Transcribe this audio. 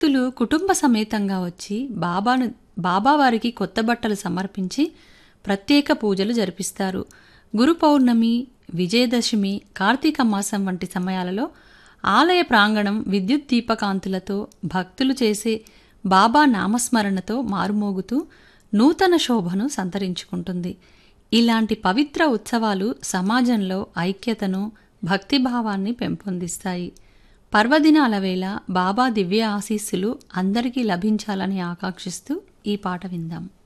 భక్తులు కుటుంబ సమేతంగా వచ్చి బాబాను బాబావారికి కొత్త బట్టలు సమర్పించి ప్రత్యేక పూజలు జరిపిస్తారు గురు పౌర్ణమి విజయదశమి కార్తీక మాసం వంటి సమయాలలో ఆలయ ప్రాంగణం విద్యుత్ దీపకాంతులతో భక్తులు చేసే బాబా నామస్మరణతో మారుమోగుతూ నూతన శోభను సంతరించుకుంటుంది ఇలాంటి పవిత్ర ఉత్సవాలు సమాజంలో ఐక్యతను భక్తిభావాన్ని పెంపొందిస్తాయి పర్వదినాల వేళ బాబా దివ్య ఆశీస్సులు అందరికీ లభించాలని ఆకాంక్షిస్తూ ఈ పాట విందాం